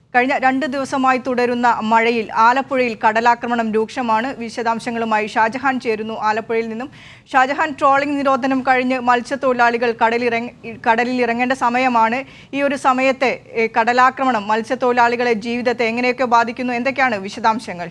കഴിഞ്ഞ രണ്ട് ദിവസമായി തുടരുന്ന മഴയിൽ ആലപ്പുഴയിൽ കടലാക്രമണം രൂക്ഷമാണ് വിശദാംശങ്ങളുമായി ഷാജഹാൻ ചേരുന്നു ആലപ്പുഴയിൽ നിന്നും ഷാജഹാൻ ട്രോളിംഗ് നിരോധനം കഴിഞ്ഞ് മത്സ്യത്തൊഴിലാളികൾ കടലിറങ്ങ കടലിൽ ഇറങ്ങേണ്ട സമയമാണ് ഈ ഒരു സമയത്തെ ഏ, കടലാക്രമണം മത്സ്യത്തൊഴിലാളികളെ ജീവിതത്തെ എങ്ങനെയൊക്കെ ബാധിക്കുന്നു എന്തൊക്കെയാണ് വിശദാംശങ്ങൾ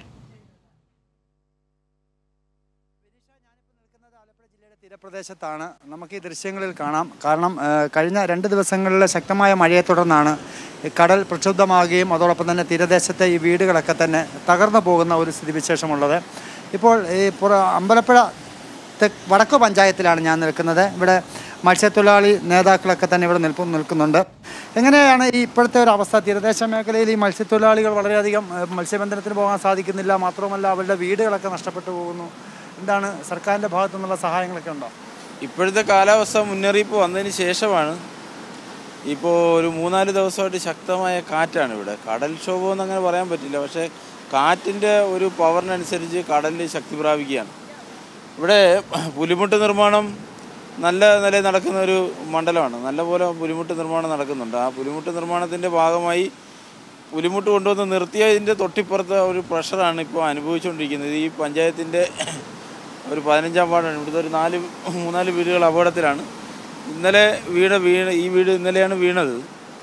തീരപ്രദേശത്താണ് നമുക്ക് ഈ ദൃശ്യങ്ങളിൽ കാണാം കാരണം ആ, കഴിഞ്ഞ രണ്ട് ദിവസങ്ങളിലെ ശക്തമായ മഴയെ തുടർന്നാണ് ഈ കടൽ പ്രക്ഷുബ്ധമാകുകയും അതോടൊപ്പം തന്നെ തീരദേശത്തെ ഈ വീടുകളൊക്കെ തന്നെ തകർന്നു പോകുന്ന ഒരു സ്ഥിതിവിശേഷമുള്ളത് ഇപ്പോൾ ഈ പുറ അമ്പലപ്പുഴ തെക്ക് വടക്കു പഞ്ചായത്തിലാണ് ഞാൻ നിൽക്കുന്നത് ഇവിടെ മത്സ്യത്തൊഴിലാളി നേതാക്കളൊക്കെ തന്നെ ഇവിടെ നിൽപ്പു നിൽക്കുന്നുണ്ട് എങ്ങനെയാണ് ഈ ഇപ്പോഴത്തെ ഒരു അവസ്ഥ തീരദേശ മേഖലയിൽ ഈ മത്സ്യത്തൊഴിലാളികൾ വളരെയധികം ആ, മത്സ്യബന്ധനത്തിന് പോകാൻ സാധിക്കുന്നില്ല മാത്രമല്ല അവരുടെ വീടുകളൊക്കെ നഷ്ടപ്പെട്ടു പോകുന്നു എന്താണ് സർക്കാരിൻ്റെ ഭാഗത്തു നിന്നുള്ള സഹായങ്ങളൊക്കെ ഉണ്ടോ ഇപ്പോഴത്തെ കാലാവസ്ഥ മുന്നറിയിപ്പ് വന്നതിന് ശേഷമാണ് ഇപ്പോൾ ഒരു മൂന്നാല് ദിവസമായിട്ട് ശക്തമായ കാറ്റാണ് ഇവിടെ കടൽക്ഷോഭം എന്ന് അങ്ങനെ പറയാൻ പറ്റില്ല പക്ഷേ കാറ്റിൻ്റെ ഒരു പവറിനനുസരിച്ച് കടലിൽ ശക്തി പ്രാപിക്കുകയാണ് ഇവിടെ പുലിമുട്ട് നിർമ്മാണം നല്ല നിലയിൽ നടക്കുന്ന ഒരു മണ്ഡലമാണ് നല്ലപോലെ പുലിമുട്ട് നിർമ്മാണം നടക്കുന്നുണ്ട് ആ പുലിമുട്ട് നിർമ്മാണത്തിൻ്റെ ഭാഗമായി പുലിമുട്ട് കൊണ്ടുവന്ന് നിർത്തിയതിൻ്റെ തൊട്ടിപ്പുറത്തെ ഒരു പ്രഷറാണ് ഇപ്പോൾ അനുഭവിച്ചുകൊണ്ടിരിക്കുന്നത് ഈ പഞ്ചായത്തിൻ്റെ ഒരു പതിനഞ്ചാം വാർഡാണ് ഇവിടുത്തെ ഒരു നാല് മൂന്നാല് വീടുകൾ അപകടത്തിലാണ് ഇന്നലെ വീട് വീണ് ഈ വീട് ഇന്നലെയാണ് വീണത്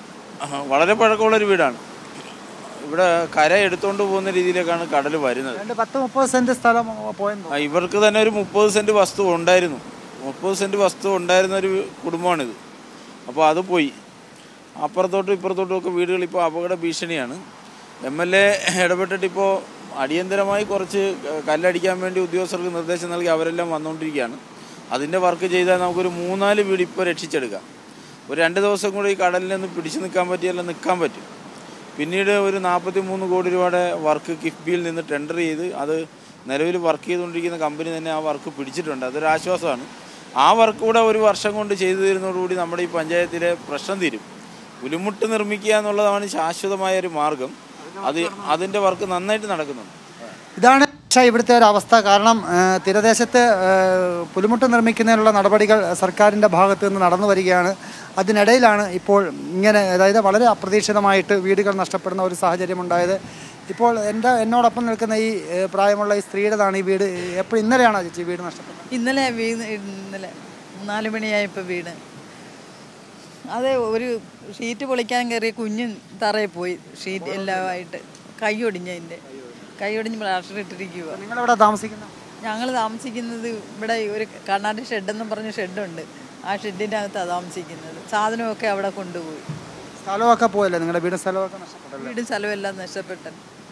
വളരെ പഴക്കമുള്ളൊരു വീടാണ് ഇവിടെ കര എടുത്തുകൊണ്ട് പോകുന്ന രീതിയിലേക്കാണ് കടൽ വരുന്നത് രണ്ട് പത്ത് മുപ്പത് സെന്റ് സ്ഥലം പോയെന്ന് ആ, ഇവർക്ക് തന്നെ ഒരു മുപ്പത് സെൻറ്റ് വസ്തു ഉണ്ടായിരുന്നു മുപ്പത് സെൻറ്റ് വസ്തു ഉണ്ടായിരുന്ന ഒരു കുടുംബമാണിത് അപ്പോൾ അത് പോയി അപ്പുറത്തോട്ടും ഇപ്പുറത്തോട്ടും ഒക്കെ വീടുകൾ ഇപ്പോൾ അപകട ഭീഷണിയാണ് എം എൽ എ ഇടപെട്ടിട്ട് ഇപ്പോൾ അടിയന്തരമായി കുറച്ച് കല്ലടിക്കാൻ വേണ്ടി ഉദ്യോഗസ്ഥർക്ക് നിർദ്ദേശം നൽകി അവരെല്ലാം വന്നുകൊണ്ടിരിക്കുകയാണ് അതിൻ്റെ വർക്ക് ചെയ്താൽ നമുക്കൊരു മൂന്നാല് വീട് ഇപ്പോൾ രക്ഷിച്ചെടുക്കാം ഒരു രണ്ട് ദിവസം കൂടി ഈ കടലിൽ നിന്ന് പിടിച്ചു നിൽക്കാൻ പറ്റിയല്ല നിൽക്കാൻ പറ്റും പിന്നീട് ഒരു നാൽപ്പത്തി മൂന്ന് കോടി രൂപയുടെ വർക്ക് കിഫ്ബിയിൽ നിന്ന് ടെൻഡർ ചെയ്ത് അത് നിലവിൽ വർക്ക് ചെയ്തുകൊണ്ടിരിക്കുന്ന കമ്പനി തന്നെ ആ വർക്ക് പിടിച്ചിട്ടുണ്ട് അതൊരു ആശ്വാസമാണ് ആ വർക്ക് കൂടെ ഒരു വർഷം കൊണ്ട് ചെയ്തു തരുന്നതോടുകൂടി നമ്മുടെ ഈ പഞ്ചായത്തിലെ പ്രശ്നം തീരും പുലിമുട്ട് നിർമ്മിക്കുക എന്നുള്ളതാണ് ശാശ്വതമായ ഒരു മാർഗം അത് അതിൻ്റെ വർക്ക് നന്നായിട്ട് നടക്കുന്നുണ്ട് ഇതാണ് പക്ഷേ ഇവിടുത്തെ ഒരു അവസ്ഥ കാരണം ആ, തീരദേശത്ത് ആ, പുലിമുട്ട് നിർമ്മിക്കുന്നതിനുള്ള നടപടികൾ സർക്കാരിൻ്റെ ഭാഗത്ത് നിന്ന് നടന്നു വരികയാണ് അതിനിടയിലാണ് ഇപ്പോൾ ഇങ്ങനെ അതായത് വളരെ അപ്രതീക്ഷിതമായിട്ട് വീടുകൾ നഷ്ടപ്പെടുന്ന ഒരു സാഹചര്യം ഉണ്ടായത് ഇപ്പോൾ എൻ്റെ എന്നോടൊപ്പം നിൽക്കുന്ന ഈ ഏ, പ്രായമുള്ള ഈ സ്ത്രീയുടേതാണ് ഈ വീട് എപ്പോൾ ഇന്നലെയാണോ ചേച്ചി വീട് നഷ്ടപ്പെട്ടത് ഇന്നലെ വീണ് ഇന്നലെ നാല് മണിയായപ്പോൾ വീണ് അത് ഒരു ഷീറ്റ് പൊളിക്കാൻ കയറിയ കുഞ്ഞ് തറയിൽ പോയി ഷീറ്റ് എല്ലാമായിട്ട് കൈ ഒടിഞ്ഞതിൻ്റെ കൈ ഒടിഞ്ഞ് പ്ലാസ്റ്റർ ഇട്ടിരിക്കുക നിങ്ങളെവിടെ താമസിക്കുന്നത് ഞങ്ങൾ താമസിക്കുന്നത് ഇവിടെ ഒരു കണ്ണാടി ഷെഡെന്നും പറഞ്ഞ ഷെഡുണ്ട് ആ ഷെഡിൻ്റെ അകത്താണ് താമസിക്കുന്നത് സാധനമൊക്കെ അവിടെ കൊണ്ടുപോയി സ്ഥലമൊക്കെ പോയല്ലേ നിങ്ങളുടെ വീടും സ്ഥലമൊക്കെ നഷ്ടപ്പെട്ടല്ലേ വീടും സ്ഥലവും എല്ലാം നഷ്ടപ്പെട്ടു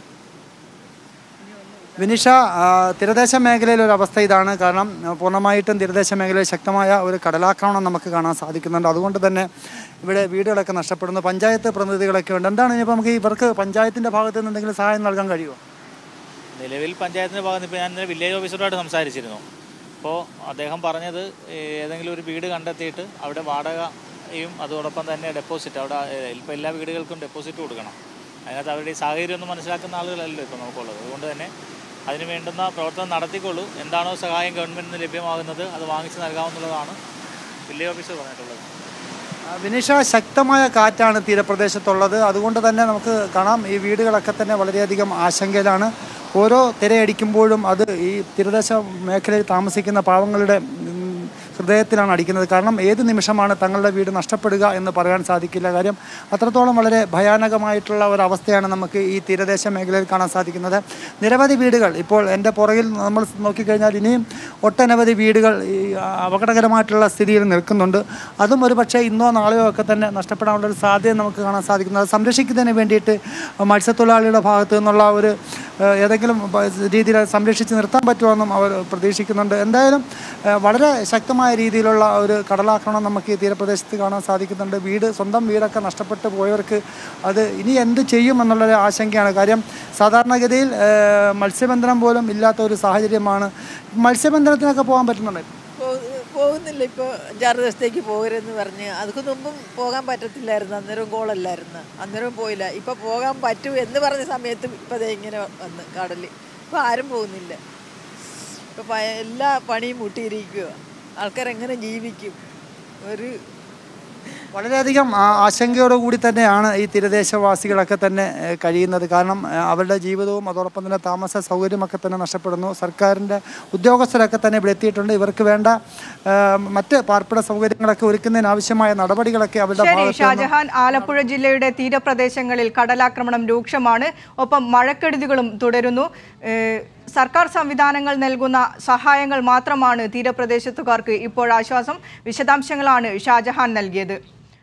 വിനിഷ ആ, തീരദേശ മേഖലയിലെ ഒരു അവസ്ഥ ഇതാണ് കാരണം ആ, പൂർണ്ണമായിട്ടും തീരദേശ മേഖലയിൽ ശക്തമായ ഒരു കടലാക്രമണം നമുക്ക് കാണാൻ സാധിക്കുന്നുണ്ട് അതുകൊണ്ട് തന്നെ ഇവിടെ വീടുകളൊക്കെ നഷ്ടപ്പെടുന്നു പഞ്ചായത്ത് പ്രതിനിധികളൊക്കെ ഉണ്ട് എന്താണ് ഇനിയിപ്പോൾ നമുക്ക് ഇവർക്ക് പഞ്ചായത്തിൻ്റെ ഭാഗത്ത് നിന്ന് എന്തെങ്കിലും സഹായം നൽകാൻ കഴിയുമോ നിലവിൽ പഞ്ചായത്തിൻ്റെ ഭാഗത്ത് ഇപ്പോൾ ഞാൻ ഇന്നലെ വില്ലേജ് ഓഫീസറുമായിട്ട് സംസാരിച്ചിരുന്നു അപ്പോൾ അദ്ദേഹം പറഞ്ഞത് ഏതെങ്കിലും ഒരു വീട് കണ്ടെത്തിയിട്ട് അവിടെ വാടകയും അതോടൊപ്പം തന്നെ ഡെപ്പോസിറ്റ് അവിടെ ഇപ്പോൾ എല്ലാ വീടുകൾക്കും ഡെപ്പോസിറ്റ് കൊടുക്കണം അതിനകത്ത് അവരുടെ ഈ സാഹചര്യം ഒന്നും മനസ്സിലാക്കുന്ന ആളുകളല്ലല്ലോ ഇപ്പോൾ നമുക്കുള്ളത് അതുകൊണ്ട് തന്നെ അതിന് വേണ്ടുന്ന പ്രവർത്തനം നടത്തിക്കൊള്ളൂ എന്താണോ സഹായം ഗവൺമെൻറ്റിന് ലഭ്യമാകുന്നത് അത് വാങ്ങിച്ച് നൽകാവുന്നതാണ് വില്ലേജ് ഓഫീസർ പറഞ്ഞിട്ടുള്ളത് ആ, വിനിഷ ശക്തമായ കാറ്റാണ് തീരപ്രദേശത്തുള്ളത് അതുകൊണ്ട് തന്നെ നമുക്ക് കാണാം ഈ വീടുകളൊക്കെ തന്നെ വളരെയധികം ആശങ്കയിലാണ് ഓരോ തിരയടിക്കുമ്പോഴും അത് ഈ തീരദേശ മേഖലയിൽ താമസിക്കുന്ന പാവങ്ങളുടെ ഉം, ഹൃദയത്തിലാണ് അടിക്കുന്നത് കാരണം ഏത് നിമിഷമാണ് തങ്ങളുടെ വീട് നഷ്ടപ്പെടുക എന്ന് പറയാൻ സാധിക്കില്ല കാര്യം അത്രത്തോളം വളരെ ഭയാനകമായിട്ടുള്ള ഒരവസ്ഥയാണ് നമുക്ക് ഈ തീരദേശ മേഖലയിൽ കാണാൻ സാധിക്കുന്നത് നിരവധി വീടുകൾ ഇപ്പോൾ എൻ്റെ പുറകിൽ നമ്മൾ നോക്കിക്കഴിഞ്ഞാൽ ഇനിയും ഒട്ടനവധി വീടുകൾ ഈ അപകടകരമായിട്ടുള്ള സ്ഥിതിയിൽ നിൽക്കുന്നുണ്ട് അതും ഒരു പക്ഷേ ഇന്നോ നാളെയോ ഒക്കെ തന്നെ നഷ്ടപ്പെടാനുള്ള ഒരു സാധ്യത നമുക്ക് കാണാൻ സാധിക്കുന്നത് അത് സംരക്ഷിക്കുന്നതിന് വേണ്ടിയിട്ട് മത്സ്യത്തൊഴിലാളികളുടെ ഭാഗത്തു നിന്നുള്ള ഒരു ഏഹ്, ഏതെങ്കിലും പ- രീതിയിൽ അത് സംരക്ഷിച്ച് നിർത്താൻ പറ്റുമെന്നും അവർ പ്രതീക്ഷിക്കുന്നുണ്ട് എന്തായാലും ഏഹ്, വളരെ ശക്തമായ രീതിയിലുള്ള ഒരു കടലാക്രമണം നമുക്ക് ഈ തീരപ്രദേശത്ത് കാണാൻ സാധിക്കുന്നുണ്ട് വീട് സ്വന്തം വീടൊക്കെ നഷ്ടപ്പെട്ടു പോയവർക്ക് അത് ഇനി എന്ത് ചെയ്യും എന്നുള്ളൊരു ആശങ്കയാണ് കാര്യം സാധാരണഗതിയിൽ ഏഹ്, മത്സ്യബന്ധനം പോലും ഇല്ലാത്ത ഒരു സാഹചര്യമാണ് മത്സ്യബന്ധനത്തിനൊക്കെ പോകാൻ പറ്റുന്നുണ്ട് പോ- പോകുന്നില്ല ഇപ്പോൾ അഞ്ചാറ് ദിവസത്തേക്ക് പോകരുതെന്ന് പറഞ്ഞ് അതിന് മുമ്പും പോകാൻ പറ്റത്തില്ലായിരുന്നു അന്നേരം കോളല്ലായിരുന്നു അന്നേരം പോയില്ല ഇപ്പോൾ പോകാൻ പറ്റൂ എന്ന് പറഞ്ഞ സമയത്ത് ഇപ്പോൾ ദേ ഇങ്ങനെ വന്ന് കടലിൽ ഇപ്പോൾ ആരും പോകുന്നില്ല ഇപ്പോൾ എല്ലാ പണിയും മുട്ടിയിരിക്കുക ആൾക്കാരെങ്ങനെ ജീവിക്കും ഒരു വളരെയധികം ആ- ആശങ്കയോടുകൂടി തന്നെയാണ് ഈ തീരദേശവാസികളൊക്കെ തന്നെ ഏഹ്, കഴിയുന്നത് കാരണം ഏഹ്, അവരുടെ ജീവിതവും അതോടൊപ്പം തന്നെ താമസ സൗകര്യമൊക്കെ തന്നെ നഷ്ടപ്പെടുന്നു സർക്കാരിൻ്റെ ഉദ്യോഗസ്ഥരൊക്കെ തന്നെ ഇവിടെ എത്തിയിട്ടുണ്ട് ഇവർക്ക് വേണ്ട ഏഹ്, മറ്റ് പാർപ്പിട സൗകര്യങ്ങളൊക്കെ ഒരുക്കുന്നതിന് ആവശ്യമായ നടപടികളൊക്കെ അവരുടെ ശരി ഭാഗത്ത് നിന്ന് ഷാജഹാൻ ആലപ്പുഴ ജില്ലയുടെ തീരപ്രദേശങ്ങളിൽ കടലാക്രമണം രൂക്ഷമാണ് ഒപ്പം മഴക്കെടുതികളും തുടരുന്നു ഏഹ് സർക്കാർ സംവിധാനങ്ങൾ നൽകുന്ന സഹായങ്ങൾ മാത്രമാണ് തീരപ്രദേശത്തുകാർക്ക് ഇപ്പോൾ ആശ്വാസം വിശദാംശങ്ങളാണ് ഷാജഹാൻ നൽകിയത്